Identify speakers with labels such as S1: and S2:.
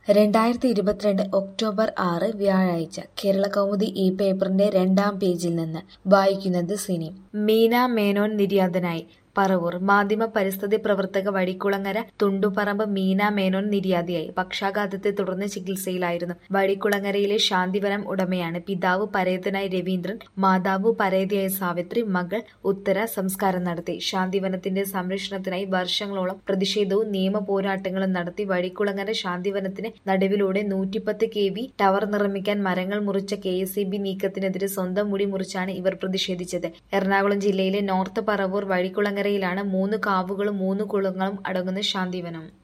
S1: രണ്ടായിരത്തി ഇരുപത്തിരണ്ട് ഒക്ടോബർ ആറ് വ്യാഴാഴ്ച കേരളകൗമുദി ഈ പേപ്പറിന്റെ രണ്ടാം പേജിൽ നിന്ന് വായിക്കുന്നത് സിനി മീന മേനോൻ നിര്യാതനായി പറവൂർ മാധ്യമ പരിസ്ഥിതി പ്രവർത്തക വഴിക്കുളങ്ങര തുണ്ടുപറമ്പ് മീന മേനോൻ നിര്യാതയായി പക്ഷാഘാതത്തെ തുടർന്ന് ചികിത്സയിലായിരുന്നു വഴിക്കുളങ്ങരയിലെ ശാന്തിവനം ഉടമയാണ് പിതാവ് പരേതനായ രവീന്ദ്രൻ മാതാവ് പരേതയായ സാവിത്രി മകൾ ഉത്തര സംസ്കാരം നടത്തി ശാന്തിവനത്തിന്റെ സംരക്ഷണത്തിനായി വർഷങ്ങളോളം പ്രതിഷേധവും നിയമ പോരാട്ടങ്ങളും നടത്തി വഴിക്കുളങ്ങര ശാന്തിവനത്തിന് നടുവിലൂടെ നൂറ്റിപ്പത്ത് കെ വി ടവർ നിർമ്മിക്കാൻ മരങ്ങൾ മുറിച്ച കെ എസ് ഇ ബി നീക്കത്തിനെതിരെ സ്വന്തം മുടി മുറിച്ചാണ് ഇവർ പ്രതിഷേധിച്ചത് എറണാകുളം ജില്ലയിലെ നോർത്ത് പറവൂർ വഴിക്കുളങ്ങരയിലാണ് മൂന്ന് കാവുകളും മൂന്ന് കുളങ്ങളും അടങ്ങുന്ന ശാന്തിവനം